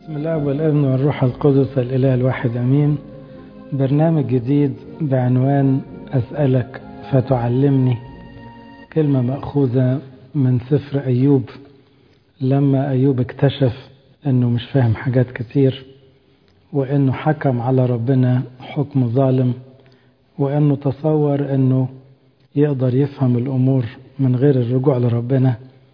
بسم الله والابن والروح القدس الإله الواحد أمين برنامج جديد بعنوان أسألك فتعلمني كلمة مأخوذة من سفر أيوب لما أيوب اكتشف أنه مش فاهم حاجات كتير وأنه حكم على ربنا حكم ظالم وأنه تصور أنه يقدر يفهم الأمور من غير الرجوع لربنا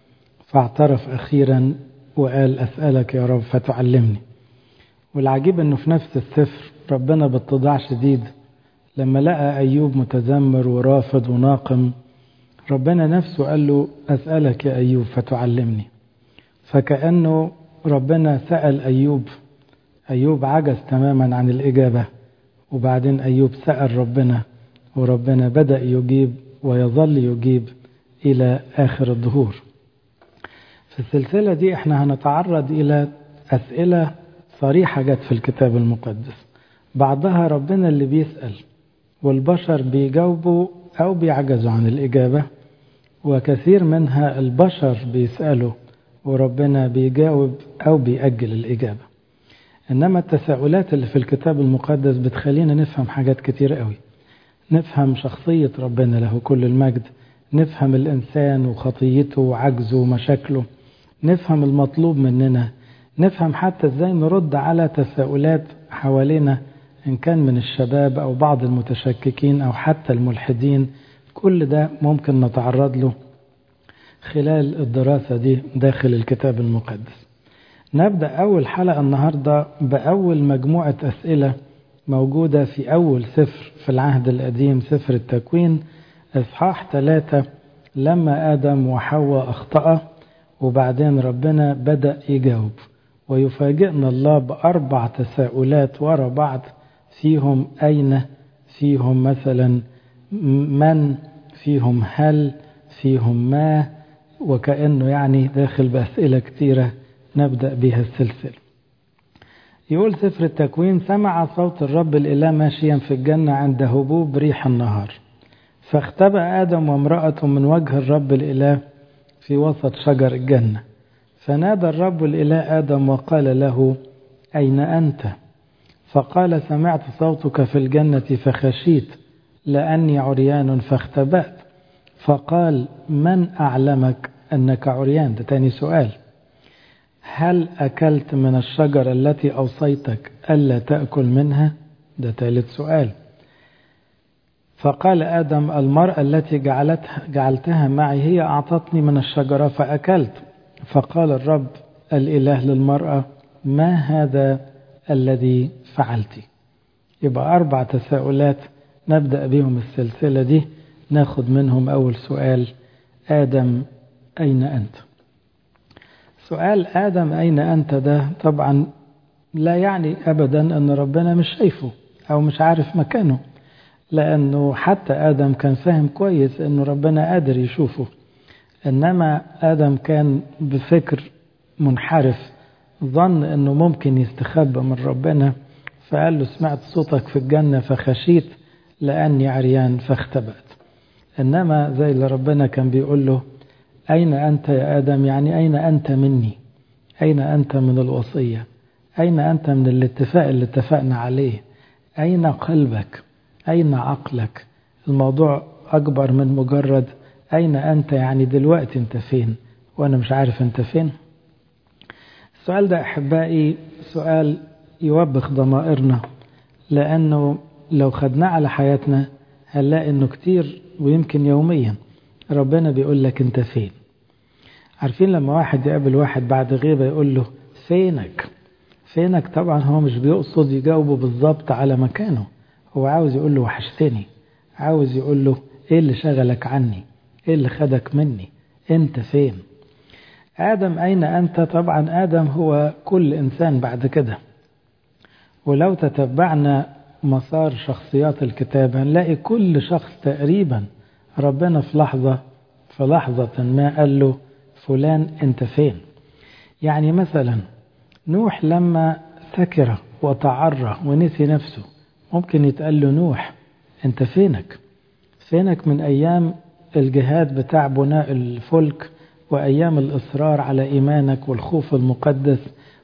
فاعترف أخيرا وقال أسألك يا رب فتعلمني والعجيب أنه في نفس السفر ربنا باتضاع شديد لما لقى أيوب متذمر ورافض وناقم ربنا نفسه قال له أسألك يا أيوب فتعلمني فكأنه ربنا سأل أيوب أيوب عجز تماما عن الإجابة وبعدين أيوب سأل ربنا وربنا بدأ يجيب ويظل يجيب إلى آخر الظهور في السلسلة دي احنا هنتعرض إلى أسئلة صريحة جت في الكتاب المقدس بعضها ربنا اللي بيسأل والبشر بيجاوبوا أو بيعجزوا عن الإجابة وكثير منها البشر بيسألوا وربنا بيجاوب أو بيأجل الإجابة إنما التساؤلات اللي في الكتاب المقدس بتخلينا نفهم حاجات كتير قوي نفهم شخصية ربنا له كل المجد نفهم الإنسان وخطيته وعجزه ومشاكله نفهم المطلوب مننا نفهم حتى ازاي نرد على تساؤلات حوالينا إن كان من الشباب أو بعض المتشككين أو حتى الملحدين كل ده ممكن نتعرض له خلال الدراسة دي داخل الكتاب المقدس نبدأ أول حلقة النهاردة بأول مجموعة أسئلة موجودة في أول سفر في العهد القديم سفر التكوين إصحاح ثلاثة لما آدم وحواء أخطأ وبعدين ربنا بدأ يجاوب ويفاجئنا الله بأربع تساؤلات ورا بعض فيهم أين فيهم مثلا من فيهم هل فيهم ما وكأنه يعني داخل بأسئلة كثيرة نبدأ بها السلسلة يقول سفر التكوين سمع صوت الرب الإله ماشيا في الجنة عند هبوب ريح النهار فاختبأ آدم وامرأته من وجه الرب الإله في وسط شجر الجنة فنادى الرب الإله آدم وقال له أين أنت فقال سمعت صوتك في الجنة فخشيت لأني عريان فاختبأت فقال من أعلمك أنك عريان ده تاني سؤال هل أكلت من الشجرة التي أوصيتك ألا تأكل منها ده ثالث سؤال فقال آدم المرأة التي جعلتها جعلتها معي هي أعطتني من الشجرة فأكلت فقال الرب الإله للمرأة ما هذا الذي فعلت يبقى أربع تساؤلات نبدأ بهم السلسلة دي ناخد منهم أول سؤال آدم أين أنت سؤال آدم أين أنت ده طبعا لا يعني أبدا أن ربنا مش شايفه أو مش عارف مكانه لأنه حتى آدم كان فاهم كويس أنه ربنا قادر يشوفه إنما آدم كان بفكر منحرف ظن أنه ممكن يستخبى من ربنا فقال له سمعت صوتك في الجنة فخشيت لأني عريان فاختبأت إنما زي اللي ربنا كان بيقول له أين أنت يا آدم يعني أين أنت مني أين أنت من الوصية أين أنت من الاتفاق اللي اتفقنا عليه أين قلبك أين عقلك الموضوع أكبر من مجرد أين أنت يعني دلوقتي أنت فين وأنا مش عارف أنت فين السؤال ده أحبائي سؤال يوبخ ضمائرنا لأنه لو خدناه على حياتنا هنلاقي أنه كتير ويمكن يوميا ربنا بيقول لك أنت فين عارفين لما واحد يقابل واحد بعد غيبة يقول له فينك فينك طبعا هو مش بيقصد يجاوبه بالظبط على مكانه هو عاوز يقول له وحشتني عاوز يقول له ايه اللي شغلك عني ايه اللي خدك مني انت فين ادم اين انت طبعا ادم هو كل انسان بعد كده ولو تتبعنا مسار شخصيات الكتاب هنلاقي كل شخص تقريبا ربنا في لحظة في لحظة ما قال له فلان انت فين يعني مثلا نوح لما سكر وتعرى ونسي نفسه ممكن يتقال له نوح انت فينك فينك من ايام الجهاد بتاع بناء الفلك وايام الاصرار على ايمانك والخوف المقدس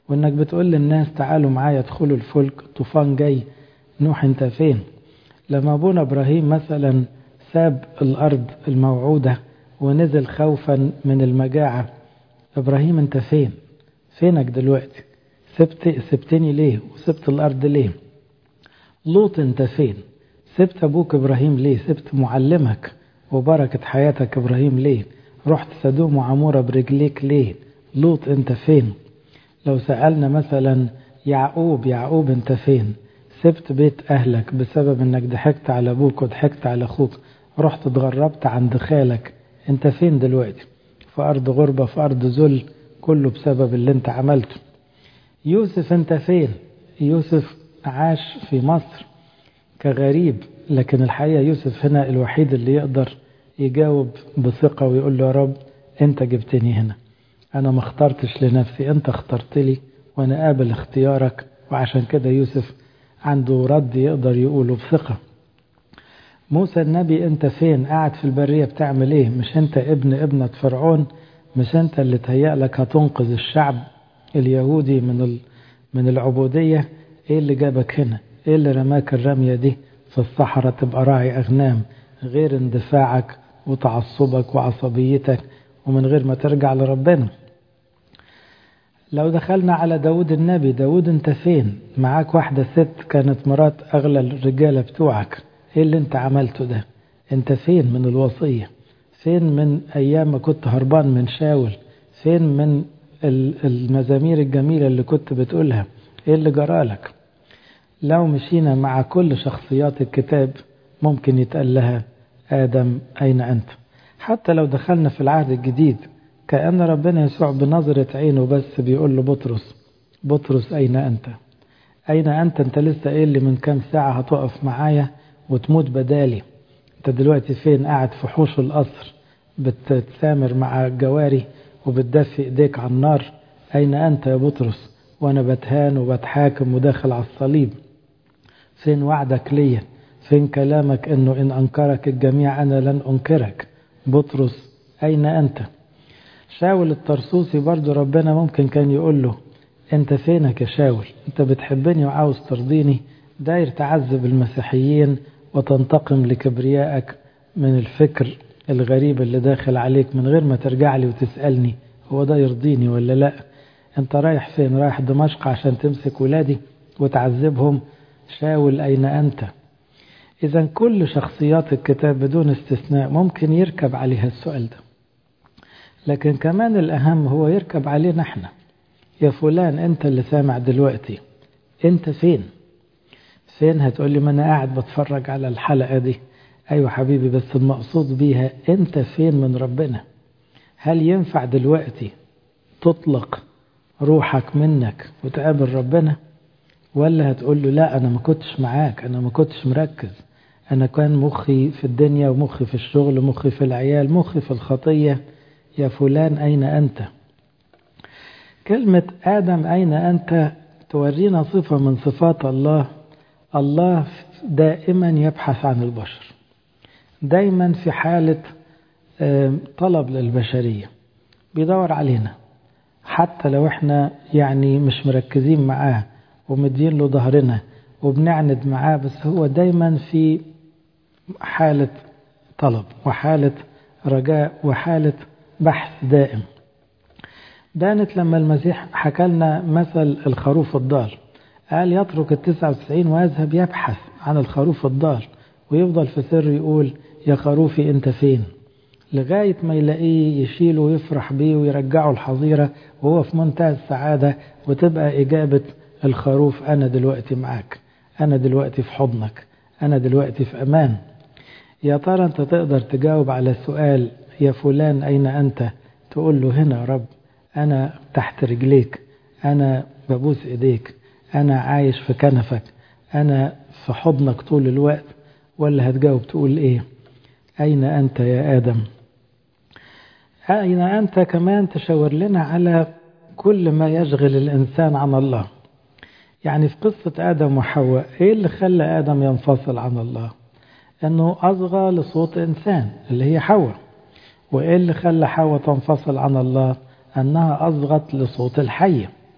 وانك بتقول للناس تعالوا معايا ادخلوا الفلك طوفان جاي نوح انت فين لما ابونا ابراهيم مثلا ساب الارض الموعودة ونزل خوفا من المجاعة ابراهيم انت فين فينك دلوقتي سبت سبتني ليه وسبت الارض ليه لوط انت فين سبت ابوك ابراهيم ليه سبت معلمك وبركة حياتك ابراهيم ليه رحت سدوم وعمورة برجليك ليه لوط انت فين لو سألنا مثلا يعقوب يعقوب انت فين سبت بيت اهلك بسبب انك ضحكت على ابوك وضحكت على اخوك رحت اتغربت عند خالك انت فين دلوقتي في ارض غربة في ارض ذل كله بسبب اللي انت عملته يوسف انت فين يوسف عاش في مصر كغريب لكن الحقيقة يوسف هنا الوحيد اللي يقدر يجاوب بثقة ويقول له يا رب انت جبتني هنا انا ما اخترتش لنفسي انت اخترت لي وانا قابل اختيارك وعشان كده يوسف عنده رد يقدر يقوله بثقة موسى النبي انت فين قاعد في البرية بتعمل ايه مش انت ابن ابنة فرعون مش انت اللي تهيألك هتنقذ الشعب اليهودي من من العبودية ايه اللي جابك هنا ايه اللي رماك الرمية دي في الصحراء تبقى راعي اغنام غير اندفاعك وتعصبك وعصبيتك ومن غير ما ترجع لربنا لو دخلنا على داود النبي داود انت فين معاك واحدة ست كانت مرات اغلى الرجالة بتوعك ايه اللي انت عملته ده انت فين من الوصية فين من ايام ما كنت هربان من شاول فين من المزامير الجميلة اللي كنت بتقولها ايه اللي جرالك لو مشينا مع كل شخصيات الكتاب ممكن يتقال لها آدم أين أنت حتى لو دخلنا في العهد الجديد كأن ربنا يسوع بنظرة عينه بس بيقول له بطرس بطرس أين أنت أين أنت أنت لسه قايل لي من كام ساعة هتقف معايا وتموت بدالي أنت دلوقتي فين قاعد في حوش القصر بتتسامر مع الجواري وبتدفي إيديك على النار أين أنت يا بطرس وأنا بتهان وبتحاكم وداخل على الصليب فين وعدك ليا فين كلامك انه ان انكرك الجميع انا لن انكرك بطرس اين انت شاول الطرسوسي برضو ربنا ممكن كان يقول له انت فينك يا شاول انت بتحبني وعاوز ترضيني داير تعذب المسيحيين وتنتقم لكبريائك من الفكر الغريب اللي داخل عليك من غير ما ترجع لي وتسألني هو ده يرضيني ولا لا انت رايح فين رايح دمشق عشان تمسك ولادي وتعذبهم شاول أين أنت إذا كل شخصيات الكتاب بدون استثناء ممكن يركب عليها السؤال ده لكن كمان الأهم هو يركب علينا احنا يا فلان أنت اللي سامع دلوقتي أنت فين فين هتقولي ما أنا قاعد بتفرج على الحلقة دي أيوة حبيبي بس المقصود بيها أنت فين من ربنا هل ينفع دلوقتي تطلق روحك منك وتقابل ربنا ولا هتقول له لا أنا ما كنتش معاك أنا ما كنتش مركز أنا كان مخي في الدنيا ومخي في الشغل مخي في العيال مخي في الخطية يا فلان أين أنت كلمة آدم أين أنت تورينا صفة من صفات الله الله دائما يبحث عن البشر دايما في حالة طلب للبشرية بيدور علينا حتى لو احنا يعني مش مركزين معاه ومدين له ظهرنا وبنعند معاه بس هو دايما في حالة طلب وحالة رجاء وحالة بحث دائم بانت لما المسيح حكى لنا مثل الخروف الضال قال يترك التسعة وتسعين ويذهب يبحث عن الخروف الضال ويفضل في سر يقول يا خروفي انت فين لغاية ما يلاقيه يشيله ويفرح بيه ويرجعه الحظيرة وهو في منتهى السعادة وتبقى إجابة الخروف أنا دلوقتي معاك أنا دلوقتي في حضنك أنا دلوقتي في أمان يا ترى أنت تقدر تجاوب على السؤال يا فلان أين أنت تقول له هنا يا رب أنا تحت رجليك أنا ببوس إيديك أنا عايش في كنفك أنا في حضنك طول الوقت ولا هتجاوب تقول إيه أين أنت يا آدم أين أنت كمان تشاور لنا على كل ما يشغل الإنسان عن الله يعني في قصة آدم وحواء إيه اللي خلى آدم ينفصل عن الله أنه أصغى لصوت إنسان اللي هي حواء وإيه اللي خلى حواء تنفصل عن الله أنها أصغت لصوت الحية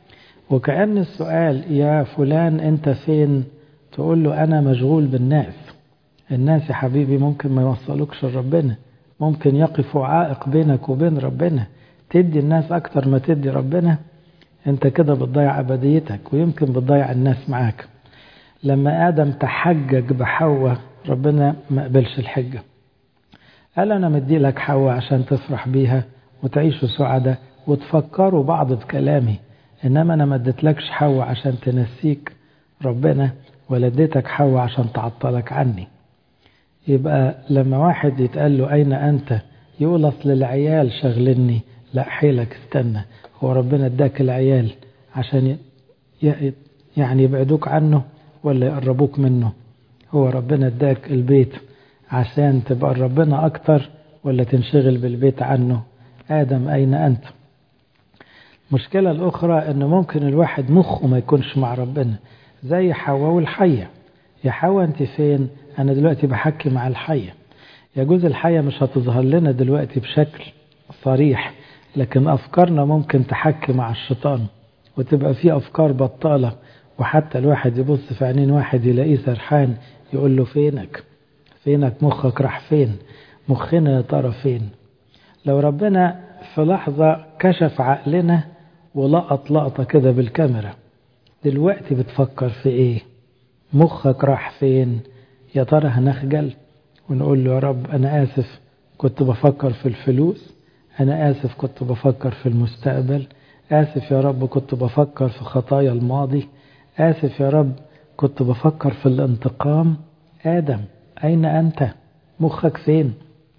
وكأن السؤال يا فلان أنت فين تقول له أنا مشغول بالناس الناس يا حبيبي ممكن ما يوصلوكش لربنا ممكن يقفوا عائق بينك وبين ربنا تدي الناس أكتر ما تدي ربنا أنت كده بتضيع أبديتك ويمكن بتضيع الناس معاك لما آدم تحجج بحواء ربنا ما قبلش الحجة قال أنا مدي لك حواء عشان تفرح بيها وتعيشوا سعداء وتفكروا بعض بكلامي إنما أنا ما اديتلكش حواء عشان تنسيك ربنا ولا اديتك حواء عشان تعطلك عني يبقى لما واحد يتقال له أين أنت يقول أصل العيال شغلني لا حيلك استنى هو ربنا اداك العيال عشان يعني يبعدوك عنه ولا يقربوك منه هو ربنا اداك البيت عشان تبقى ربنا أكتر ولا تنشغل بالبيت عنه آدم أين أنت المشكلة الأخرى أنه ممكن الواحد مخه ما يكونش مع ربنا زي حواء والحية يا حواء أنت فين أنا دلوقتي بحكي مع الحية يجوز الحية مش هتظهر لنا دلوقتي بشكل صريح لكن أفكارنا ممكن تحكي مع الشيطان وتبقى في أفكار بطالة وحتى الواحد يبص في عينين واحد يلاقيه سرحان يقول له فينك فينك مخك راح فين مخنا يا ترى فين لو ربنا في لحظة كشف عقلنا ولقط لقطة كده بالكاميرا دلوقتي بتفكر في ايه مخك راح فين يا ترى هنخجل ونقول له يا رب أنا آسف كنت بفكر في الفلوس أنا آسف كنت بفكر في المستقبل آسف يا رب كنت بفكر في خطايا الماضي آسف يا رب كنت بفكر في الانتقام آدم أين أنت مخك فين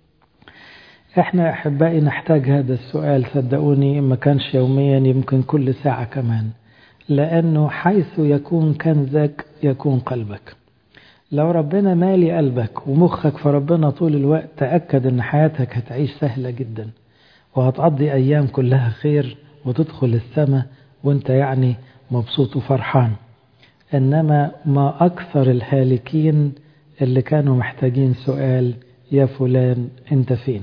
احنا احبائي نحتاج هذا السؤال صدقوني ما كانش يوميا يمكن كل ساعة كمان لأنه حيث يكون كنزك يكون قلبك لو ربنا مالي قلبك ومخك فربنا طول الوقت تأكد ان حياتك هتعيش سهلة جدا وهتقضي أيام كلها خير وتدخل السماء وانت يعني مبسوط وفرحان إنما ما أكثر الهالكين اللي كانوا محتاجين سؤال يا فلان انت فين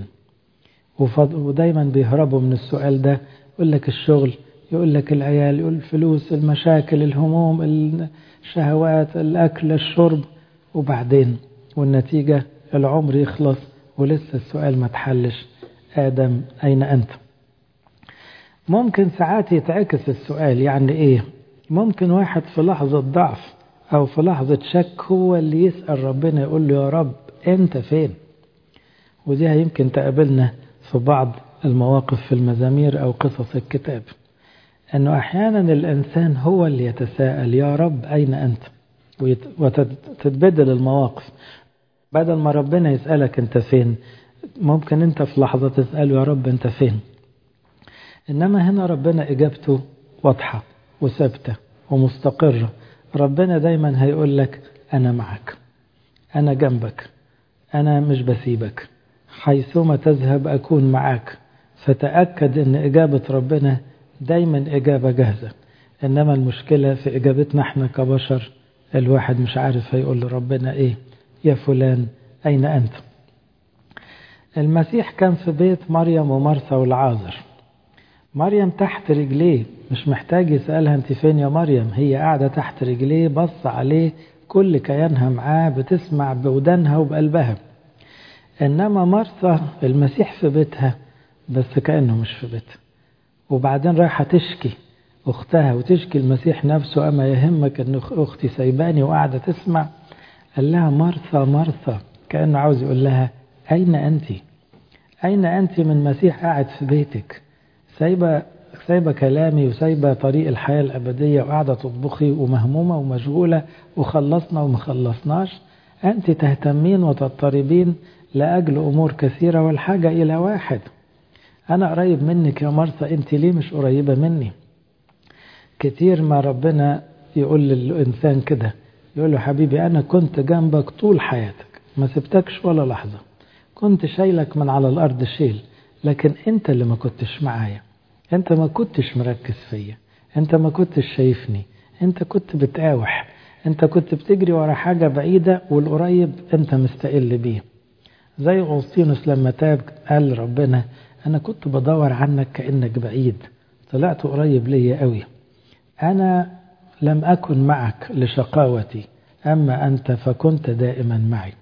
ودايما بيهربوا من السؤال ده يقول لك الشغل يقول لك العيال يقول الفلوس المشاكل الهموم الشهوات الأكل الشرب وبعدين والنتيجة العمر يخلص ولسه السؤال ما تحلش آدم أين أنت ممكن ساعات يتعكس السؤال يعني إيه ممكن واحد في لحظة ضعف أو في لحظة شك هو اللي يسأل ربنا يقول له يا رب أنت فين ودي يمكن تقابلنا في بعض المواقف في المزامير أو قصص الكتاب أنه أحيانا الإنسان هو اللي يتساءل يا رب أين أنت وتتبدل المواقف بدل ما ربنا يسألك أنت فين ممكن أنت في لحظة تسأله يا رب أنت فين إنما هنا ربنا إجابته واضحة وثابتة ومستقرة ربنا دايما هيقول لك أنا معك أنا جنبك أنا مش بسيبك حيثما تذهب أكون معك فتأكد أن إجابة ربنا دايما إجابة جاهزة إنما المشكلة في إجابتنا احنا كبشر الواحد مش عارف هيقول لربنا إيه يا فلان أين أنت المسيح كان في بيت مريم ومرثا والعازر مريم تحت رجليه مش محتاج يسألها انت فين يا مريم هي قاعدة تحت رجليه بص عليه كل كيانها معاه بتسمع بودانها وبقلبها إنما مرثا المسيح في بيتها بس كأنه مش في بيتها وبعدين رايحة تشكي أختها وتشكي المسيح نفسه أما يهمك أن أختي سايباني وقاعدة تسمع قال لها مرثا مرثا كأنه عاوز يقول لها أين أنت أين أنت من مسيح قاعد في بيتك سايبة سايبة كلامي وسايبة طريق الحياة الأبدية وقاعدة تطبخي ومهمومة ومشغولة وخلصنا وما خلصناش أنت تهتمين وتضطربين لأجل أمور كثيرة والحاجة إلى واحد أنا قريب منك يا مرثا أنت ليه مش قريبة مني كتير ما ربنا يقول للإنسان كده يقول له حبيبي أنا كنت جنبك طول حياتك ما سبتكش ولا لحظة كنت شايلك من على الأرض شيل لكن أنت اللي ما كنتش معايا أنت ما كنتش مركز فيا أنت ما كنتش شايفني أنت كنت بتقاوح أنت كنت بتجري ورا حاجة بعيدة والقريب أنت مستقل بيه زي أغسطينوس لما تاب قال ربنا أنا كنت بدور عنك كأنك بعيد طلعت قريب ليا قوي أنا لم أكن معك لشقاوتي أما أنت فكنت دائما معي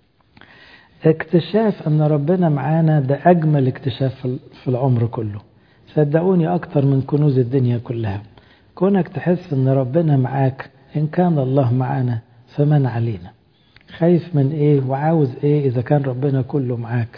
اكتشاف أن ربنا معانا ده أجمل اكتشاف في العمر كله صدقوني أكتر من كنوز الدنيا كلها كونك تحس أن ربنا معاك إن كان الله معانا فمن علينا خايف من إيه وعاوز إيه إذا كان ربنا كله معاك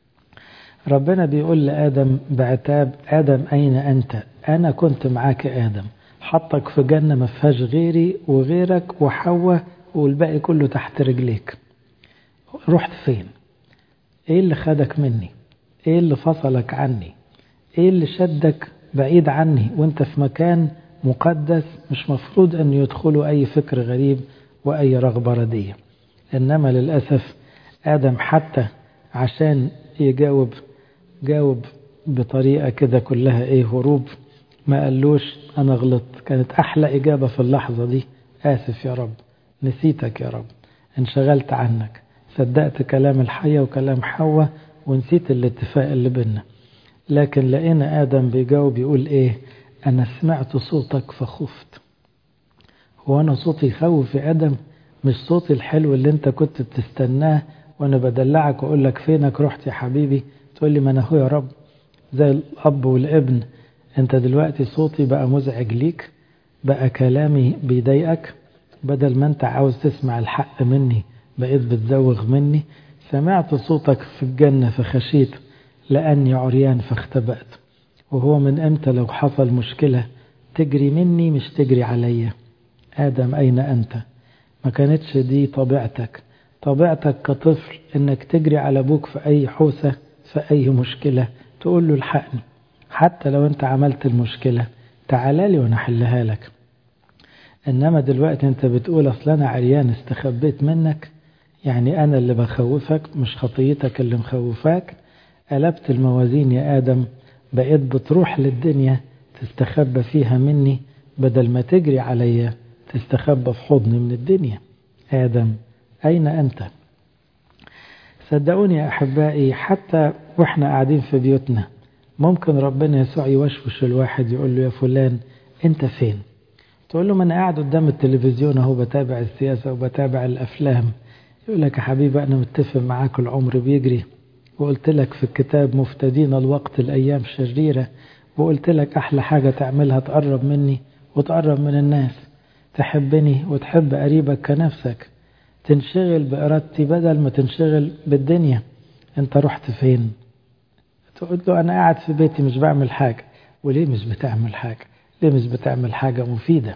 ربنا بيقول لآدم بعتاب آدم أين أنت أنا كنت معاك آدم حطك في جنة ما فيهاش غيري وغيرك وحواء والباقي كله تحت رجليك رحت فين ايه اللي خدك مني ايه اللي فصلك عني ايه اللي شدك بعيد عني وانت في مكان مقدس مش مفروض ان يدخلوا اي فكر غريب واي رغبة ردية انما للأسف ادم حتى عشان يجاوب جاوب بطريقة كده كلها ايه هروب ما قالوش انا غلطت كانت احلى اجابة في اللحظة دي اسف يا رب نسيتك يا رب انشغلت عنك صدقت كلام الحية وكلام حواء ونسيت الاتفاق اللي بينا لكن لقينا آدم بيجاوب يقول إيه أنا سمعت صوتك فخفت هو أنا صوتي يخوف يا آدم مش صوتي الحلو اللي أنت كنت بتستناه وأنا بدلعك وأقول لك فينك رحت يا حبيبي تقول لي ما أنا هو يا رب زي الأب والابن أنت دلوقتي صوتي بقى مزعج ليك بقى كلامي بيضايقك بدل ما أنت عاوز تسمع الحق مني بقيت بتزوغ مني سمعت صوتك في الجنة فخشيت لأني عريان فاختبأت وهو من أمتى لو حصل مشكلة تجري مني مش تجري عليا آدم أين أنت ما كانتش دي طبيعتك طبيعتك كطفل إنك تجري على أبوك في أي حوسة في أي مشكلة تقول له الحقني حتى لو أنت عملت المشكلة تعالى لي وأنا أحلها لك إنما دلوقتي أنت بتقول أصل أنا عريان استخبيت منك يعني أنا اللي بخوفك مش خطيتك اللي مخوفاك قلبت الموازين يا آدم بقيت بتروح للدنيا تستخبى فيها مني بدل ما تجري عليا تستخبى في حضني من الدنيا آدم أين أنت صدقوني يا أحبائي حتى وإحنا قاعدين في بيوتنا ممكن ربنا يسوع يوشوش الواحد يقول له يا فلان أنت فين تقول له ما أنا قاعد قدام التلفزيون أهو بتابع السياسة وبتابع الأفلام يقول لك يا حبيبي أنا متفق معاك العمر بيجري وقلت لك في الكتاب مفتدين الوقت الأيام شريرة وقلت لك أحلى حاجة تعملها تقرب مني وتقرب من الناس تحبني وتحب قريبك كنفسك تنشغل بإرادتي بدل ما تنشغل بالدنيا أنت رحت فين تقول له أنا قاعد في بيتي مش بعمل حاجة وليه مش بتعمل حاجة ليه مش بتعمل حاجة مفيدة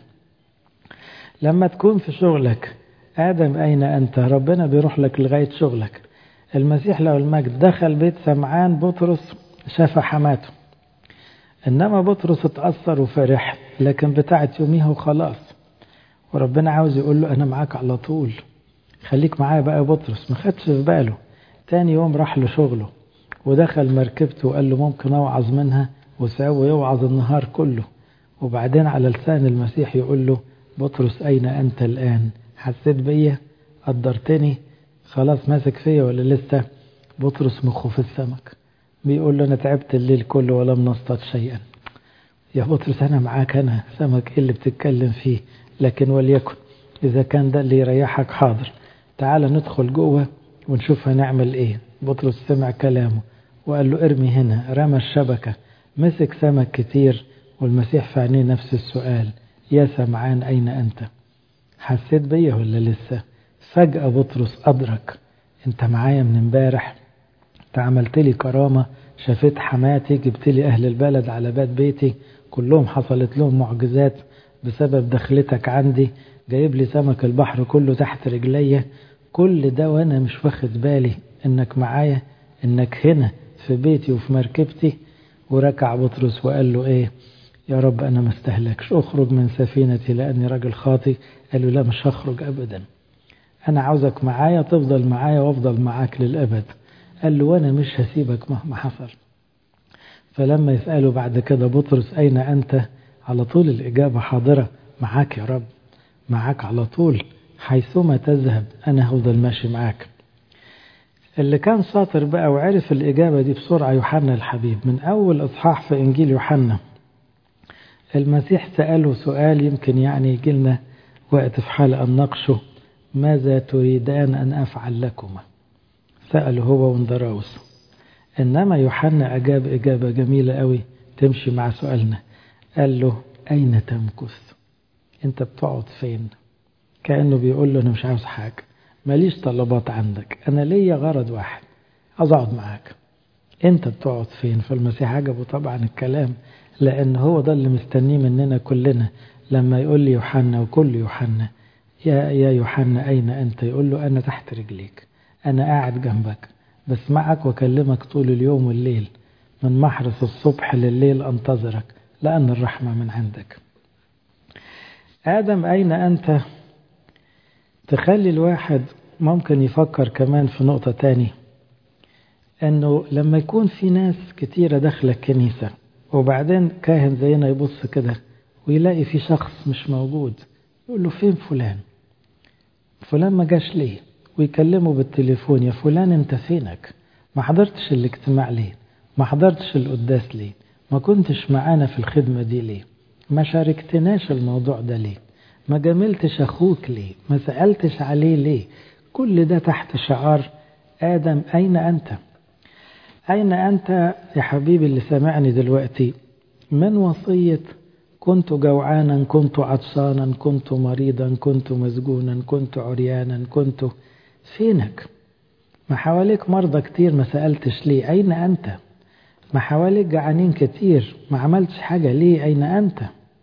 لما تكون في شغلك آدم أين أنت ربنا بيروح لك لغاية شغلك المسيح له المجد دخل بيت سمعان بطرس شاف حماته إنما بطرس اتأثر وفرح لكن بتاعت يوميها وخلاص وربنا عاوز يقول له أنا معاك على طول خليك معايا بقى بطرس ما خدش في باله تاني يوم راح له شغله ودخل مركبته وقال له ممكن أوعظ منها وساوي يوعظ النهار كله وبعدين على لسان المسيح يقول له بطرس أين أنت الآن حسيت بيا قدرتني خلاص ماسك فيا ولا لسه بطرس مخه في السمك بيقول له أنا تعبت الليل كله ولم نصطاد شيئا يا بطرس أنا معاك أنا سمك إيه اللي بتتكلم فيه لكن وليكن إذا كان ده اللي يريحك حاضر تعال ندخل جوه ونشوف هنعمل إيه بطرس سمع كلامه وقال له ارمي هنا رمى الشبكة مسك سمك كتير والمسيح في عينيه نفس السؤال يا سمعان أين أنت حسيت بيا ولا لسه فجأة بطرس أدرك أنت معايا من امبارح أنت عملت لي كرامة شافت حماتي جبت لي أهل البلد على باب بيتي كلهم حصلت لهم معجزات بسبب دخلتك عندي جايب لي سمك البحر كله تحت رجليا كل ده وأنا مش واخد بالي إنك معايا إنك هنا في بيتي وفي مركبتي وركع بطرس وقال له إيه يا رب أنا ما استهلكش أخرج من سفينتي لأني راجل خاطي قال له لا مش هخرج أبدا أنا عاوزك معايا تفضل معايا وأفضل معاك للأبد قال له وأنا مش هسيبك مهما حصل فلما يسأله بعد كده بطرس أين أنت على طول الإجابة حاضرة معاك يا رب معاك على طول حيثما تذهب أنا هفضل ماشي معاك اللي كان شاطر بقى وعرف الإجابة دي بسرعة يوحنا الحبيب من أول إصحاح في إنجيل يوحنا المسيح سأله سؤال يمكن يعني يجي لنا وقت في حلقة نناقشه ماذا تريدان أن أفعل لكما سأله هو وندراوس إنما يوحنا أجاب إجابة جميلة قوي تمشي مع سؤالنا قال له أين تمكث أنت بتقعد فين كأنه بيقول له أنا مش عاوز حاجة ماليش طلبات عندك أنا ليا غرض واحد عاوز أقعد معاك أنت بتقعد فين فالمسيح عجبه طبعا الكلام لأن هو ده اللي مستنيه مننا كلنا لما يقول لي يوحنا وكل يوحنا يا يا يوحنا أين أنت يقول له أنا تحت رجليك أنا قاعد جنبك بسمعك وأكلمك طول اليوم والليل من محرس الصبح لليل أنتظرك لأن الرحمة من عندك آدم أين أنت تخلي الواحد ممكن يفكر كمان في نقطة تاني أنه لما يكون في ناس كتيرة داخلة الكنيسة وبعدين كاهن زينا يبص كده ويلاقي في شخص مش موجود يقول له فين فلان فلان ما جاش ليه ويكلمه بالتليفون يا فلان انت فينك ما حضرتش الاجتماع ليه ما حضرتش القداس ليه ما كنتش معانا في الخدمة دي ليه ما شاركتناش الموضوع ده ليه ما جملتش أخوك ليه ما سألتش عليه ليه كل ده تحت شعار آدم أين أنت أين أنت يا حبيبي اللي سامعني دلوقتي من وصية كنت جوعانا كنت عطشانا كنت مريضا كنت مسجونا كنت عريانا كنت فينك ما حواليك مرضى كتير ما سألتش ليه أين أنت ما حواليك جعانين كتير ما عملتش حاجة ليه أين أنت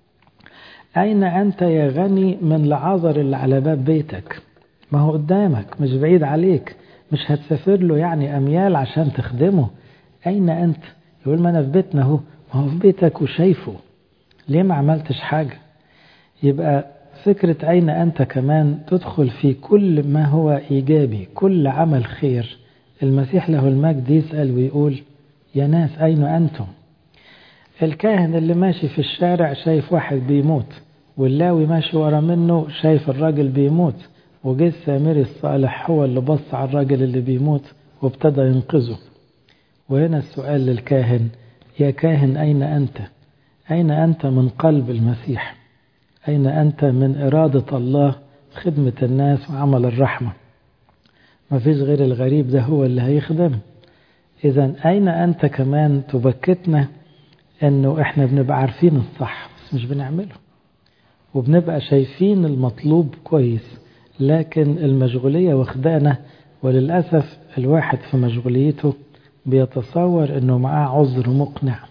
أين أنت يا غني من العذر اللي على باب بيتك ما هو قدامك مش بعيد عليك مش هتسافر له يعني أميال عشان تخدمه أين أنت يقول ما أنا في بيتنا اهو ما هو في بيتك وشايفه ليه ما عملتش حاجة يبقى فكرة أين أنت كمان تدخل في كل ما هو إيجابي كل عمل خير المسيح له المجد يسأل ويقول يا ناس أين أنتم الكاهن اللي ماشي في الشارع شايف واحد بيموت واللاوي ماشي ورا منه شايف الراجل بيموت وجه السامري الصالح هو اللي بص على الراجل اللي بيموت وابتدى ينقذه وهنا السؤال للكاهن يا كاهن أين أنت أين أنت من قلب المسيح أين أنت من إرادة الله خدمة الناس وعمل الرحمة ما فيش غير الغريب ده هو اللي هيخدم إذا أين أنت كمان تبكتنا أنه إحنا بنبقى عارفين الصح بس مش بنعمله وبنبقى شايفين المطلوب كويس لكن المشغولية واخدانا وللأسف الواحد في مشغوليته بيتصور أنه معاه عذر مقنع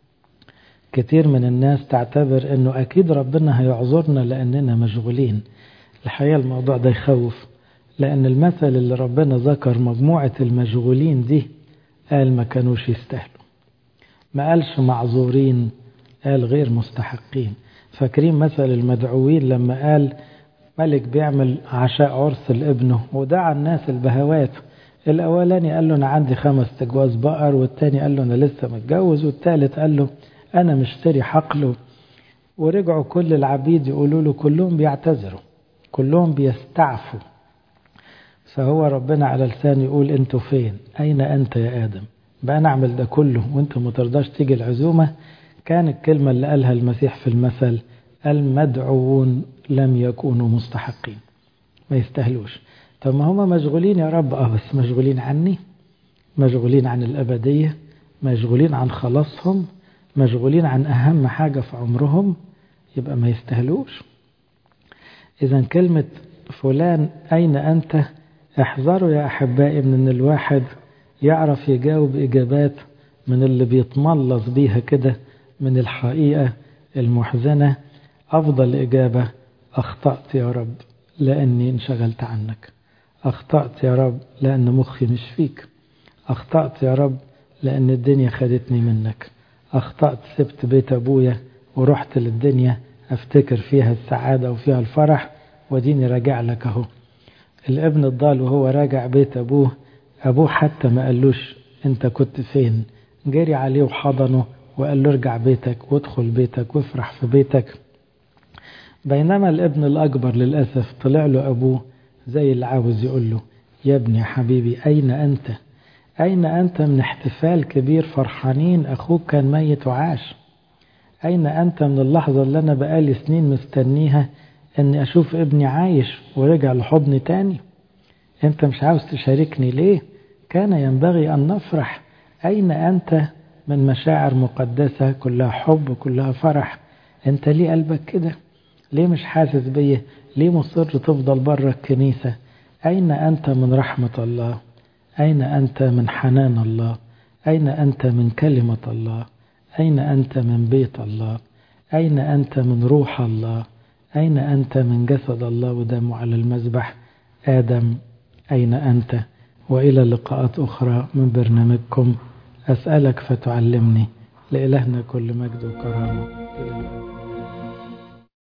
كتير من الناس تعتبر أنه أكيد ربنا هيعذرنا لأننا مشغولين الحقيقة الموضوع ده يخوف لأن المثل اللي ربنا ذكر مجموعة المشغولين دي قال ما كانوش يستاهلوا ما قالش معذورين قال غير مستحقين فاكرين مثل المدعوين لما قال ملك بيعمل عشاء عرس لابنه ودعا الناس البهوات الأولاني قال له أنا عندي خمس تجواز بقر والتاني قال له أنا لسه متجوز والتالت قال له أنا مشتري حقله ورجعوا كل العبيد يقولوا له كلهم بيعتذروا كلهم بيستعفوا فهو ربنا على لسان يقول انتوا فين أين أنت يا آدم بقى نعمل ده كله وانت ما ترضاش تيجي العزومة كان الكلمة اللي قالها المسيح في المثل المدعوون لم يكونوا مستحقين ما يستاهلوش طب ما هم مشغولين يا رب اه بس مشغولين عني مشغولين عن الأبدية مشغولين عن خلاصهم مشغولين عن أهم حاجة في عمرهم يبقى ما يستاهلوش إذا كلمة فلان أين أنت احذروا يا أحبائي من أن الواحد يعرف يجاوب إجابات من اللي بيتملص بيها كده من الحقيقة المحزنة أفضل إجابة أخطأت يا رب لأني انشغلت عنك أخطأت يا رب لأن مخي مش فيك أخطأت يا رب لأن الدنيا خدتني منك أخطأت سبت بيت أبويا ورحت للدنيا أفتكر فيها السعادة وفيها الفرح وديني راجع لك أهو الابن الضال وهو راجع بيت أبوه أبوه حتى ما قالوش أنت كنت فين جري عليه وحضنه وقال له ارجع بيتك وادخل بيتك وافرح في بيتك بينما الابن الأكبر للأسف طلع له أبوه زي اللي عاوز يقول له يا ابني يا حبيبي أين أنت أين أنت من احتفال كبير فرحانين أخوك كان ميت وعاش أين أنت من اللحظة اللي أنا بقالي سنين مستنيها أني أشوف ابني عايش ورجع لحضني تاني أنت مش عاوز تشاركني ليه كان ينبغي أن نفرح أين أنت من مشاعر مقدسة كلها حب وكلها فرح أنت ليه قلبك كده ليه مش حاسس بيه ليه مصر تفضل بره الكنيسة أين أنت من رحمة الله أين أنت من حنان الله أين أنت من كلمة الله أين أنت من بيت الله أين أنت من روح الله أين أنت من جسد الله ودمه على المذبح آدم أين أنت وإلى لقاءات أخرى من برنامجكم أسألك فتعلمني لإلهنا كل مجد وكرامة إلى الأبد